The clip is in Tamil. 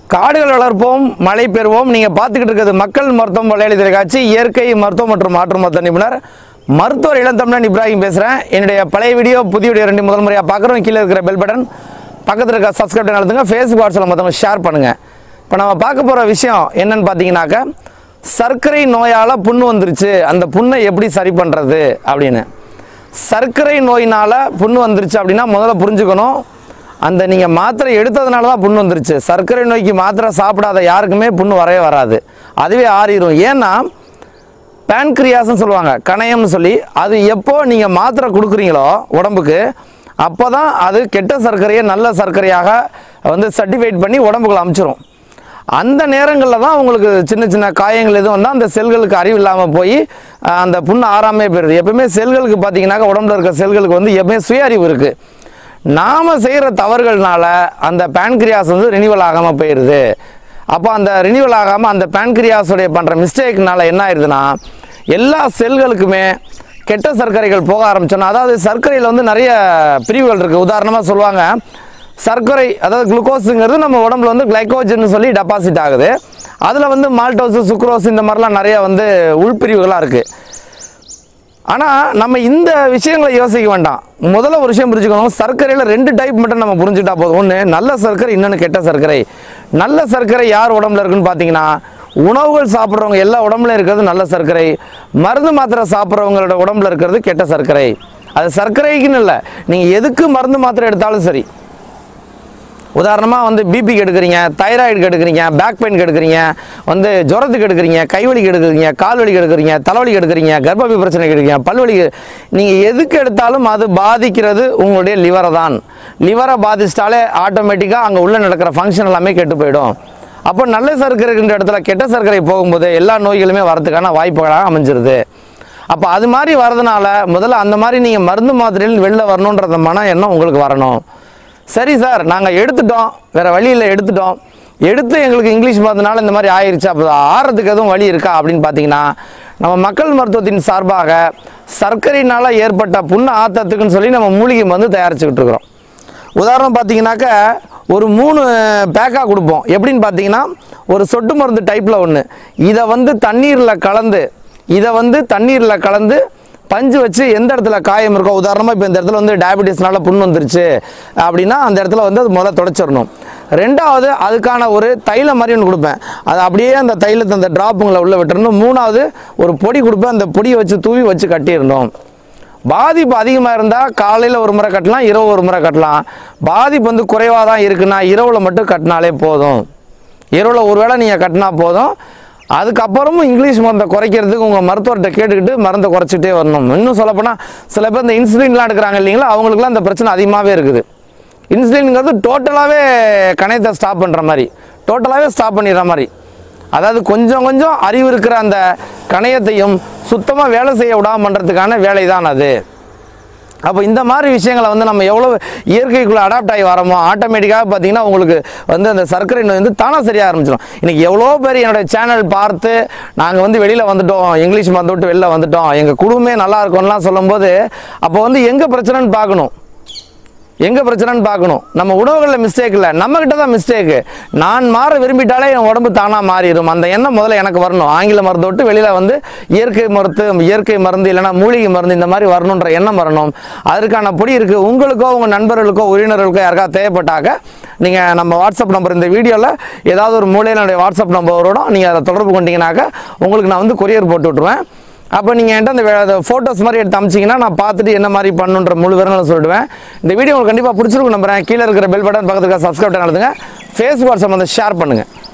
காடுகள் வளர்ப்போம் மழை பெறுவோம் நீங்கள் பார்த்துக்கிட்டு இருக்கிறது மக்கள் மருத்துவம் வலையளி தொலைக்காட்சி இயற்கை மருத்துவம் மற்றும் மாற்று மருத்துவ நிபுணர் மருத்துவர் இளந்தமிழன் இப்ராஹிம் பேசுகிறேன் என்னுடைய பழைய வீடியோ புதிய வீடியோ ரெண்டு முதல் முறையாக பார்க்குறோம் கீழே இருக்கிற பெல் பட்டன் பக்கத்தில் இருக்க சப்ஸ்கிரைப் அழுத்துங்க ஃபேஸ்புக் வாட்ஸ்அப்பில் மற்றவங்க ஷேர் பண்ணுங்கள் இப்போ நம்ம பார்க்க போகிற விஷயம் என்னன்னு பார்த்தீங்கன்னாக்க சர்க்கரை நோயால் புண்ணு வந்துருச்சு அந்த புண்ணை எப்படி சரி பண்ணுறது அப்படின்னு சர்க்கரை நோயினால் புண்ணு வந்துருச்சு அப்படின்னா முதல்ல புரிஞ்சுக்கணும் அந்த நீங்கள் மாத்திரை எடுத்ததுனால தான் புண்ணு வந்துருச்சு சர்க்கரை நோய்க்கு மாத்திரை சாப்பிடாத யாருக்குமே புண்ணு வரவே வராது அதுவே ஆறிடும் ஏன்னா பேன்க்ரியாஸ்னு சொல்லுவாங்க கணையம்னு சொல்லி அது எப்போ நீங்கள் மாத்திரை கொடுக்குறீங்களோ உடம்புக்கு அப்போ தான் அது கெட்ட சர்க்கரையை நல்ல சர்க்கரையாக வந்து சர்டிஃபைட் பண்ணி உடம்புக்குள்ள அமுச்சிரும் அந்த நேரங்களில் தான் உங்களுக்கு சின்ன சின்ன காயங்கள் எதுவும் வந்தால் அந்த செல்களுக்கு அறிவு இல்லாமல் போய் அஹ், அந்த புண்ணு ஆறாமே போயிடுது எப்பவுமே செல்களுக்கு பார்த்தீங்கன்னாக்கா உடம்புல இருக்க செல்களுக்கு வந்து எப்பவுமே சுய அறிவு இருக்குது நாம் செய்கிற தவறுகள்னால அந்த பேன்கிரியாஸ் வந்து ரினிவல் ஆகாமல் போயிடுது அப்போ அந்த ரினிவல் ஆகாமல் அந்த பேன்கிரியாஸுடைய பண்ணுற மிஸ்டேக்னால என்ன ஆயிடுதுன்னா எல்லா செல்களுக்குமே கெட்ட சர்க்கரைகள் போக ஆரம்பிச்சோன்னா அதாவது சர்க்கரையில் வந்து நிறைய பிரிவுகள் இருக்குது உதாரணமாக சொல்லுவாங்க சர்க்கரை அதாவது குளுக்கோஸுங்கிறது நம்ம உடம்புல வந்து கிளைக்கோஜன் சொல்லி டெபாசிட் ஆகுது அதில் வந்து மால்டோஸ் சுக்ரோஸ் இந்த மாதிரிலாம் நிறைய வந்து உள்பிரிவுகளாக இருக்குது ஆனால் நம்ம இந்த விஷயங்களை யோசிக்க வேண்டாம் முதல்ல ஒரு விஷயம் புரிஞ்சுக்கணும் சர்க்கரையில் ரெண்டு டைப் மட்டும் நம்ம புரிஞ்சுட்டா போதும் ஒன்று நல்ல சர்க்கரை இன்னொன்று கெட்ட சர்க்கரை நல்ல சர்க்கரை யார் உடம்புல இருக்குன்னு பார்த்தீங்கன்னா உணவுகள் சாப்பிட்றவங்க எல்லா உடம்புல இருக்கிறது நல்ல சர்க்கரை மருந்து மாத்திரை சாப்பிட்றவங்களோட உடம்புல இருக்கிறது கெட்ட சர்க்கரை அது சர்க்கரைக்குன்னு இல்லை நீங்கள் எதுக்கு மருந்து மாத்திரை எடுத்தாலும் சரி உதாரணமாக வந்து பிபிக்கு எடுக்கிறீங்க தைராய்டுக்கு எடுக்கிறீங்க பேக் பெயினுக்கு எடுக்கிறீங்க வந்து ஜுரத்துக்கு எடுக்கிறீங்க கைவலிக்கு எடுக்கிறீங்க கால்வலிக்கு எடுக்கிறீங்க தலைவலிக்கு எடுக்கிறீங்க கர்ப்பப்பை பிரச்சனைக்கு எடுக்கிறீங்க பல்வலிக்கு நீங்கள் எதுக்கு எடுத்தாலும் அது பாதிக்கிறது உங்களுடைய லிவரை தான் லிவரை பாதிச்சிட்டாலே ஆட்டோமேட்டிக்காக அங்கே உள்ள நடக்கிற ஃபங்க்ஷன் எல்லாமே கெட்டு போயிடும் அப்போ நல்ல சர்க்கரை இருக்கின்ற இடத்துல கெட்ட சர்க்கரை போகும்போது எல்லா நோய்களுமே வரதுக்கான வாய்ப்புகளாக அமைஞ்சிருது அப்போ அது மாதிரி வரதுனால முதல்ல அந்த மாதிரி நீங்கள் மருந்து மாத்திரையில் வெளில வரணுன்ற மன எண்ணம் உங்களுக்கு வரணும் சரி சார் நாங்கள் எடுத்துட்டோம் வேறு வழியில் எடுத்துட்டோம் எடுத்து எங்களுக்கு இங்கிலீஷ் மருந்துனால இந்த மாதிரி ஆயிருச்சு அப்போ ஆறதுக்கு எதுவும் வழி இருக்கா அப்படின்னு பார்த்தீங்கன்னா நம்ம மக்கள் மருத்துவத்தின் சார்பாக சர்க்கரையினால் ஏற்பட்ட புண்ணு ஆத்தத்துக்குன்னு சொல்லி நம்ம மூலிகை மருந்து தயாரிச்சுக்கிட்டு இருக்கிறோம் உதாரணம் பார்த்தீங்கன்னாக்க ஒரு மூணு பேக்காக கொடுப்போம் எப்படின்னு பார்த்தீங்கன்னா ஒரு சொட்டு மருந்து டைப்பில் ஒன்று இதை வந்து தண்ணீரில் கலந்து இதை வந்து தண்ணீரில் கலந்து பஞ்சு வச்சு எந்த இடத்துல காயம் இருக்கோ உதாரணமாக இப்போ இந்த இடத்துல வந்து டயபெட்டிஸ்னால புண் வந்துருச்சு அப்படின்னா அந்த இடத்துல வந்து அது முதல்ல தொடச்சிடணும் ரெண்டாவது அதுக்கான ஒரு தைலம் மாதிரி ஒன்று கொடுப்பேன் அது அப்படியே அந்த தைலத்தை அந்த ட்ராப்புங்களை உள்ளே விட்டுறணும் மூணாவது ஒரு பொடி கொடுப்பேன் அந்த பொடியை வச்சு தூவி வச்சு கட்டிடணும் பாதிப்பு அதிகமாக இருந்தால் காலையில் ஒரு முறை கட்டலாம் இரவு ஒரு முறை கட்டலாம் பாதிப்பு வந்து குறைவாக தான் இருக்குன்னா இரவில் மட்டும் கட்டினாலே போதும் இரவில் ஒரு வேளை நீங்கள் கட்டினா போதும் அதுக்கப்புறமும் இங்கிலீஷ் மருந்தை குறைக்கிறதுக்கு உங்கள் மருத்துவர்கிட்ட கேட்டுக்கிட்டு மருந்தை குறைச்சிட்டே வரணும் இன்னும் சொல்லப்போனால் சில பேர் இந்த இன்சுலின்லாம் எடுக்கிறாங்க இல்லைங்களா அவங்களுக்குலாம் இந்த பிரச்சனை அதிகமாகவே இருக்குது இன்சுலின்ங்கிறது டோட்டலாகவே கணையத்தை ஸ்டாப் பண்ணுற மாதிரி டோட்டலாகவே ஸ்டாப் பண்ணிடுற மாதிரி அதாவது கொஞ்சம் கொஞ்சம் அறிவு இருக்கிற அந்த கணையத்தையும் சுத்தமாக வேலை செய்ய விடாம பண்ணுறதுக்கான வேலை தான் அது அப்போ இந்த மாதிரி விஷயங்களை வந்து நம்ம எவ்வளோ இயற்கைக்குள்ளே அடாப்ட் ஆகி வரோமோ ஆட்டோமேட்டிக்காக பார்த்தீங்கன்னா உங்களுக்கு வந்து அந்த சர்க்கரை நோய் வந்து தானாக சரியாக ஆரம்பிச்சிடும் இன்றைக்கி எவ்வளோ பேர் என்னோட சேனல் பார்த்து நாங்கள் வந்து வெளியில் வந்துட்டோம் இங்கிலீஷ் மருந்து விட்டு வெளில வந்துட்டோம் எங்கள் குடும்பமே நல்லா இருக்கும்லாம் சொல்லும்போது அப்போ வந்து எங்கே பிரச்சனைன்னு பார்க்கணும் எங்கே பிரச்சனைன்னு பார்க்கணும் நம்ம உணவுகளில் மிஸ்டேக் இல்லை நம்மக்கிட்ட தான் மிஸ்டேக்கு நான் மாற விரும்பிட்டாலே என் உடம்பு தானாக மாறிடும் அந்த எண்ணம் முதல்ல எனக்கு வரணும் ஆங்கில மருந்து விட்டு வெளியில் வந்து இயற்கை மருந்து இயற்கை மருந்து இல்லைன்னா மூலிகை மருந்து இந்த மாதிரி வரணுன்ற எண்ணம் வரணும் அதற்கான பொடி இருக்குது உங்களுக்கோ உங்கள் நண்பர்களுக்கோ உறவினர்களுக்கோ யாருக்கா தேவைப்பட்டாக்க நீங்கள் நம்ம வாட்ஸ்அப் நம்பர் இந்த வீடியோவில் ஏதாவது ஒரு மூலையில் என்னுடைய வாட்ஸ்அப் நம்பரோட நீங்கள் அதை தொடர்பு கொண்டீங்கன்னாக்க உங்களுக்கு நான் வந்து கொரியர் போட்டு விட்ருவேன் அப்போ நீங்கள் என்கிட்ட அந்த ஃபோட்டோஸ் மாதிரி எடுத்து அமிச்சிங்கன்னா நான் பார்த்துட்டு என்ன மாதிரி பண்ணுன்ற முழு விவரங்களை சொல்லிடுவேன் இந்த வீடியோ உங்களுக்கு கண்டிப்பாக பிடிச்சிருக்கும் நம்புறேன் கீழே இருக்கிற பெல் பட்டன் பக்கத்துக்கு சப்ஸ்கிரைப் நடத்துங்க ஃபேஸ்புக் வாட்ஸ்அப் வந்து ஷேர் பண்ணுங்கள்